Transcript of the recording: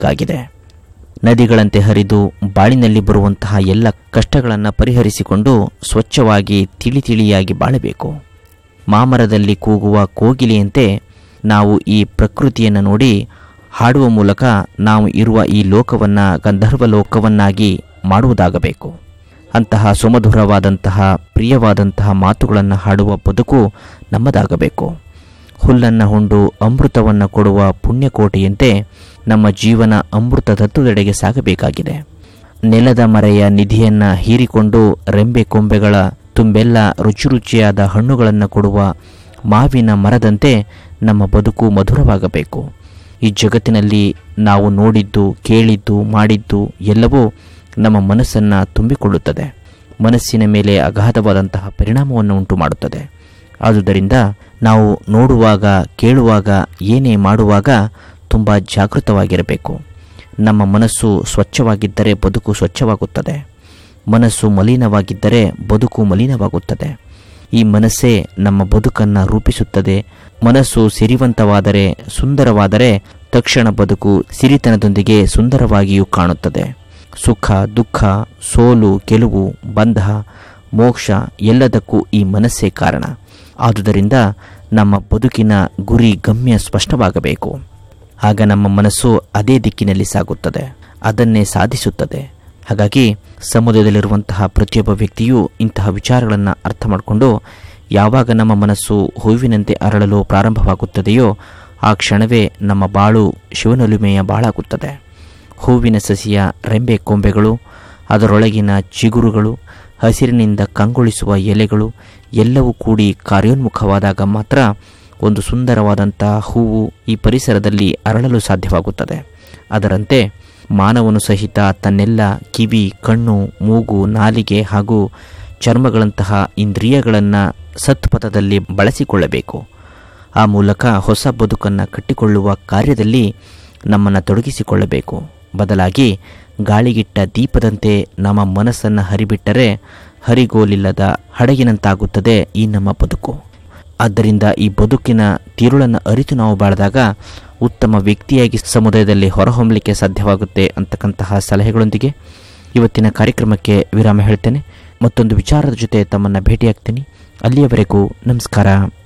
ಮಾಡಬೇಕಾಗಿದೆ ನದಿಗಳಂತೆ ಹರಿದು ಬಾಳಿನಲ್ಲಿ ಬರುವಂತಹ ಎಲ್ಲ ಕಷ್ಟಗಳನ್ನು ಪರಿಹರಿಸಿಕೊಂಡು ಸ್ವಚ್ಛವಾಗಿ ತಿಳಿ ತಿಳಿಯಾಗಿ ಬಾಳಬೇಕು ಮಾಮರದಲ್ಲಿ ಕೂಗುವ ಕೋಗಿಲೆಯಂತೆ ನಾವು ಈ ಪ್ರಕೃತಿಯನ್ನು ನೋಡಿ ಹಾಡುವ ಮೂಲಕ ನಾವು ಇರುವ ಈ ಲೋಕವನ್ನು ಗಂಧರ್ವ ಲೋಕವನ್ನಾಗಿ ಮಾಡುವುದಾಗಬೇಕು ಅಂತಹ ಸುಮಧುರವಾದಂತಹ ಪ್ರಿಯವಾದಂತಹ ಮಾತುಗಳನ್ನು ಹಾಡುವ ಬದುಕು ನಮ್ಮದಾಗಬೇಕು ಹುಲ್ಲನ್ನು ಹುಂಡು ಅಮೃತವನ್ನು ಕೊಡುವ ಪುಣ್ಯಕೋಟೆಯಂತೆ ನಮ್ಮ ಜೀವನ ಅಮೃತ ತತ್ವದೆಡೆಗೆ ಸಾಗಬೇಕಾಗಿದೆ ನೆಲದ ಮರೆಯ ನಿಧಿಯನ್ನು ಹೀರಿಕೊಂಡು ರೆಂಬೆ ಕೊಂಬೆಗಳ ತುಂಬೆಲ್ಲ ರುಚಿ ರುಚಿಯಾದ ಹಣ್ಣುಗಳನ್ನು ಕೊಡುವ ಮಾವಿನ ಮರದಂತೆ ನಮ್ಮ ಬದುಕು ಮಧುರವಾಗಬೇಕು ಈ ಜಗತ್ತಿನಲ್ಲಿ ನಾವು ನೋಡಿದ್ದು ಕೇಳಿದ್ದು ಮಾಡಿದ್ದು ಎಲ್ಲವೂ ನಮ್ಮ ಮನಸ್ಸನ್ನು ತುಂಬಿಕೊಳ್ಳುತ್ತದೆ ಮನಸ್ಸಿನ ಮೇಲೆ ಅಗಾಧವಾದಂತಹ ಪರಿಣಾಮವನ್ನು ಉಂಟು ಮಾಡುತ್ತದೆ ಆದುದರಿಂದ ನಾವು ನೋಡುವಾಗ ಕೇಳುವಾಗ ಏನೇ ಮಾಡುವಾಗ ತುಂಬ ಜಾಗೃತವಾಗಿರಬೇಕು ನಮ್ಮ ಮನಸ್ಸು ಸ್ವಚ್ಛವಾಗಿದ್ದರೆ ಬದುಕು ಸ್ವಚ್ಛವಾಗುತ್ತದೆ ಮನಸ್ಸು ಮಲಿನವಾಗಿದ್ದರೆ ಬದುಕು ಮಲಿನವಾಗುತ್ತದೆ ಈ ಮನಸ್ಸೇ ನಮ್ಮ ಬದುಕನ್ನು ರೂಪಿಸುತ್ತದೆ ಮನಸ್ಸು ಸಿರಿವಂತವಾದರೆ ಸುಂದರವಾದರೆ ತಕ್ಷಣ ಬದುಕು ಸಿರಿತನದೊಂದಿಗೆ ಸುಂದರವಾಗಿಯೂ ಕಾಣುತ್ತದೆ ಸುಖ ದುಃಖ ಸೋಲು ಗೆಲುವು ಬಂಧ ಮೋಕ್ಷ ಎಲ್ಲದಕ್ಕೂ ಈ ಮನಸ್ಸೇ ಕಾರಣ ಆದುದರಿಂದ ನಮ್ಮ ಬದುಕಿನ ಗುರಿ ಗಮ್ಯ ಸ್ಪಷ್ಟವಾಗಬೇಕು ಆಗ ನಮ್ಮ ಮನಸ್ಸು ಅದೇ ದಿಕ್ಕಿನಲ್ಲಿ ಸಾಗುತ್ತದೆ ಅದನ್ನೇ ಸಾಧಿಸುತ್ತದೆ ಹಾಗಾಗಿ ಸಮುದಾಯದಲ್ಲಿರುವಂತಹ ಪ್ರತಿಯೊಬ್ಬ ವ್ಯಕ್ತಿಯೂ ಇಂತಹ ವಿಚಾರಗಳನ್ನು ಅರ್ಥ ಮಾಡಿಕೊಂಡು ಯಾವಾಗ ನಮ್ಮ ಮನಸ್ಸು ಹೂವಿನಂತೆ ಅರಳಲು ಪ್ರಾರಂಭವಾಗುತ್ತದೆಯೋ ಆ ಕ್ಷಣವೇ ನಮ್ಮ ಬಾಳು ಶಿವನೊಲುಮೆಯ ಬಾಳಾಗುತ್ತದೆ ಹೂವಿನ ಸಸಿಯ ರೆಂಬೆ ಕೊಂಬೆಗಳು ಅದರೊಳಗಿನ ಚಿಗುರುಗಳು ಹಸಿರಿನಿಂದ ಕಂಗೊಳಿಸುವ ಎಲೆಗಳು ಎಲ್ಲವೂ ಕೂಡಿ ಕಾರ್ಯೋನ್ಮುಖವಾದಾಗ ಮಾತ್ರ ಒಂದು ಸುಂದರವಾದಂತಹ ಹೂವು ಈ ಪರಿಸರದಲ್ಲಿ ಅರಳಲು ಸಾಧ್ಯವಾಗುತ್ತದೆ ಅದರಂತೆ ಮಾನವನು ಸಹಿತ ತನ್ನೆಲ್ಲ ಕಿವಿ ಕಣ್ಣು ಮೂಗು ನಾಲಿಗೆ ಹಾಗೂ ಚರ್ಮಗಳಂತಹ ಇಂದ್ರಿಯಗಳನ್ನು ಸತ್ಪಥದಲ್ಲಿ ಬಳಸಿಕೊಳ್ಳಬೇಕು ಆ ಮೂಲಕ ಹೊಸ ಬದುಕನ್ನು ಕಟ್ಟಿಕೊಳ್ಳುವ ಕಾರ್ಯದಲ್ಲಿ ನಮ್ಮನ್ನು ತೊಡಗಿಸಿಕೊಳ್ಳಬೇಕು ಬದಲಾಗಿ ಗಾಳಿಗಿಟ್ಟ ದೀಪದಂತೆ ನಮ್ಮ ಮನಸ್ಸನ್ನು ಹರಿಬಿಟ್ಟರೆ ಹರಿಗೋಲಿಲ್ಲದ ಹಡಗಿನಂತಾಗುತ್ತದೆ ಈ ನಮ್ಮ ಬದುಕು ಆದ್ದರಿಂದ ಈ ಬದುಕಿನ ತಿರುಳನ್ನು ಅರಿತು ನಾವು ಬಾಳಿದಾಗ ಉತ್ತಮ ವ್ಯಕ್ತಿಯಾಗಿ ಸಮುದಾಯದಲ್ಲಿ ಹೊರಹೊಮ್ಮಲಿಕ್ಕೆ ಸಾಧ್ಯವಾಗುತ್ತೆ ಅಂತಕ್ಕಂತಹ ಸಲಹೆಗಳೊಂದಿಗೆ ಇವತ್ತಿನ ಕಾರ್ಯಕ್ರಮಕ್ಕೆ ವಿರಾಮ ಹೇಳ್ತೇನೆ ಮತ್ತೊಂದು ವಿಚಾರದ ಜೊತೆ ತಮ್ಮನ್ನು ಭೇಟಿಯಾಗ್ತೀನಿ ಅಲ್ಲಿಯವರೆಗೂ ನಮಸ್ಕಾರ